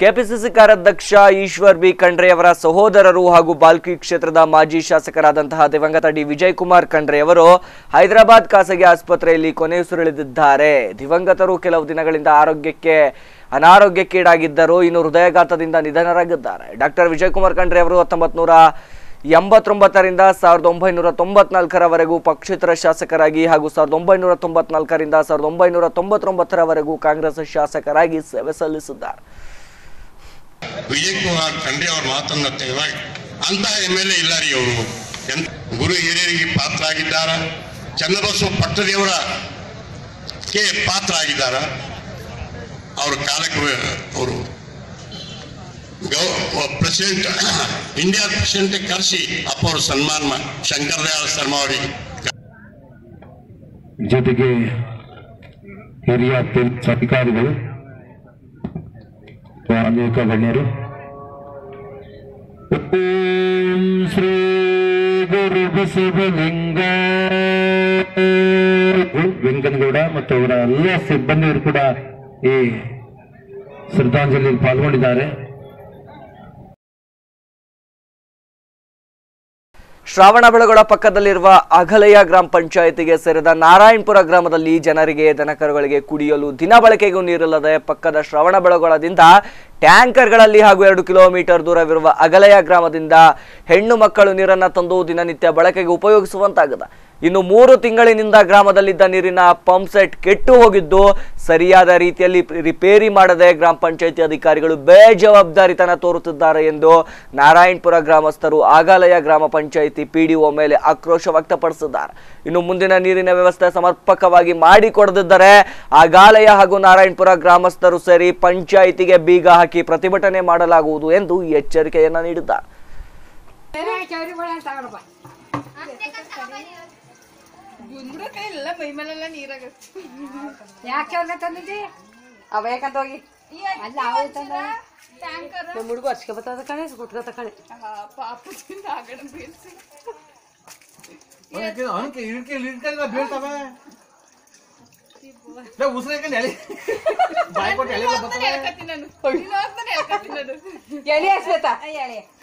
KPCC ಕಾರ್ಯಾಧ್ಯಕ್ಷ Eshwar B ಖಂಡ್ರೆಯವರ ಸಹೋದರರು ಹಾಗೂ ಬಾಲ್ಕಿ ಕ್ಷೇತ್ರದ ಮಾಜಿ ಶಾಸಕರಾದಂತಹ ದಿವಂಗತ ಡಿ ವಿಜಯ್ ಕುಮಾರ್ ಖಂಡ್ರೆಯವರು ಹೈದರಾಬಾದ್ ಖಾಸಗಿ ಆಸ್ಪತ್ರೆಯಲ್ಲಿ ಕೊನೆಯುಸಿರೆಳೆದಿದ್ದಾರೆ ದಿವಂಗತರು ಕೆಲವು ದಿನಗಳಿಂದ ಆರೋಗ್ಯಕ್ಕೆ ಅನಾರೋಗ್ಯಕ್ಕೀಡಾಗಿದ್ದರು ಇನ್ನು ಹೃದಯಘಾತದಿಂದ ನಿಧನರಾಗಿದ್ದಾರೆ ಡಾಕ್ಟರ್ ವಿಜಯ್ ಕುಮಾರ್ ಖಂಡ್ರೆ ಅವರು ಹತ್ತೊಂಬತ್ ನೂರ ಎಂಬತ್ತೊಂಬತ್ತರಿಂದ ಸಾವಿರದ ಒಂಬೈನೂರ ತೊಂಬತ್ನಾಲ್ಕರವರೆಗೂ ಪಕ್ಷೇತರ ಶಾಸಕರಾಗಿ ಹಾಗೂ ಸಾವಿರದ ಒಂಬೈನೂರ ತೊಂಬತ್ನಾಲ್ಕರಿಂದ ಸಾವಿರದ ಒಂಬೈನೂರ ತೊಂಬತ್ತೊಂಬತ್ತರವರೆಗೂ ಕಾಂಗ್ರೆಸ್ ಶಾಸಕರಾಗಿ ಸೇವೆ ಸಲ್ಲಿಸಿದ್ದಾರೆ ವಿಜಯ್ ಕುಮಾರ್ ಖಂಡ್ರೆ ಅವ್ರ ಮಾತನ್ನ ತೆಗೆದಾಗ ಅಂತ ಎಮ್ ಎಲ್ ಎ ಇಲ್ಲ ರೀ ಅವರು ಎಂತ ಗುರು ಹಿರಿಯರಿಗೆ ಪಾತ್ರ ಆಗಿದ್ದಾರ ಚನ್ನಬಸವ ಪಟ್ಟದೇವರ ಕೆ ಪಾತ್ರ ಆಗಿದ್ದಾರ ಅವ್ರ ಕಾಲಕ್ಕೆ ಅವರು ಪ್ರೆಸಿಡೆಂಟ್ ಇಂಡಿಯಾ ಪ್ರೆಸಿಡೆಂಟ್ ಕರೆಸಿ ಅಪ್ಪ ಅವ್ರ ಸನ್ಮಾನ ಮಾ- ಶಂಕರ್ ದಯಾಳ್ ಶರ್ಮಾ ಅವರಿಗೆ ಜೊತೆಗೆ ಹಿರಿಯ ಪೊಲೀಸ್ ಅಧಿಕಾರಿಗಳು ಅನೇಕ ಗಣ್ಯರು ಓಂ ಶ್ರೀ ಗುರು ಬಸವಲಿಂಗ ವೆಂಕನಗೌಡ ಮತ್ತು ಅವರ ಎಲ್ಲ ಸಿಬ್ಬಂದಿಯರು ಕೂಡ ಈ ಶ್ರದ್ಧಾಂಜಲಿಯಲ್ಲಿ ಪಾಲ್ಗೊಂಡಿದ್ದಾರೆ ಶ್ರಾವಣ ಬೆಳಗೊಳ ಪಕ್ಕದಲ್ಲಿರುವ ಅಘಲಯ ಗ್ರಾಮ ಪಂಚಾಯಿತಿಗೆ ಸೇರಿದ ನಾರಾಯಣಪುರ ಗ್ರಾಮದಲ್ಲಿ ಜನರಿಗೆ ದನಕರುಗಳಿಗೆ ಕುಡಿಯಲು ದಿನ ಬಳಕೆಗೂ ನೀರಿಲ್ಲದೆ ಪಕ್ಕದ ಶ್ರವಣ ಬೆಳಗೊಳದಿಂದ ಟ್ಯಾಂಕರ್ಗಳಲ್ಲಿ ಹಾಗೂ ಎರಡು ಕಿಲೋಮೀಟರ್ ದೂರವಿರುವ ಅಗಲಯ ಗ್ರಾಮದಿಂದ ಹೆಣ್ಣು ಮಕ್ಕಳು ನೀರನ್ನು ತಂದು ದಿನನಿತ್ಯ ಬಳಕೆಗೆ ಉಪಯೋಗಿಸುವಂತಾಗದ ಇನ್ನು ಮೂರು ತಿಂಗಳಿನಿಂದ ಗ್ರಾಮದಲ್ಲಿದ್ದ ನೀರಿನ ಪಂಪ್ ಸೆಟ್ ಕೆಟ್ಟು ಹೋಗಿದ್ದು ಸರಿಯಾದ ರೀತಿಯಲ್ಲಿ ರಿಪೇರಿ ಮಾಡದೆ ಗ್ರಾಮ ಪಂಚಾಯಿತಿ ಅಧಿಕಾರಿಗಳು ಬೇಜವಾಬ್ದಾರಿತನ ತೋರುತ್ತಿದ್ದಾರೆ ಎಂದು ನಾರಾಯಣಪುರ ಗ್ರಾಮಸ್ಥರು ಆಗಾಲಯ ಗ್ರಾಮ ಪಂಚಾಯಿತಿ ಪಿಡಿಒ ಮೇಲೆ ಆಕ್ರೋಶ ವ್ಯಕ್ತಪಡಿಸಿದ್ದಾರೆ ಇನ್ನು ಮುಂದಿನ ನೀರಿನ ವ್ಯವಸ್ಥೆ ಸಮರ್ಪಕವಾಗಿ ಮಾಡಿಕೊಡದಿದ್ದರೆ ಆಗಾಲಯ ಹಾಗೂ ನಾರಾಯಣಪುರ ಗ್ರಾಮಸ್ಥರು ಸೇರಿ ಪಂಚಾಯಿತಿಗೆ ಬೀಗ ಹಾಕಿ ಪ್ರತಿಭಟನೆ ಮಾಡಲಾಗುವುದು ಎಂದು ಎಚ್ಚರಿಕೆಯನ್ನ ನೀಡಿದ್ದಾರೆ ಗುಂಡ್ರಕಾಯಿಲ್ಲ ಮೈ ಮೇಲೆಲ್ಲ ನೀರಾಗ ಯಾಕೆ ಅವ್ರನ್ನ ತಂದಿದ್ದಿ ಅವ ಯಾಕಂತ ಹೋಗಿ ಅಲ್ಲ ಅವ ತಂದ ನಮ್ಮ ಹುಡುಗ ಹಚ್ಕೊ ಬರ್ತದ ಕಣೆ ಕುಟ್ಕೋತ ಕಣೆ ಪಾಪದಿಂದ ಆಗಡ ಬೀಳ್ಸಿ ಅವನಿಗೆ ಇಳ್ಕೆ ಇಳ್ಕೆಲ್ಲ ಬೀಳ್ತವೆ ಉಸಿರಾಕ ಎಳೆ ಬಾಯ್ ಕೊಟ್ಟು ಎಳೆ ಹೇಳ್ಕತ್ತೀನಿ ನಾನು ಇನ್ನೊಂದ್ಸಲ ಹೇಳ್ಕತ್ತೀನಿ ನಾನು ಎಳಿ ಹಚ್ಬೇತ ಹೇಳಿ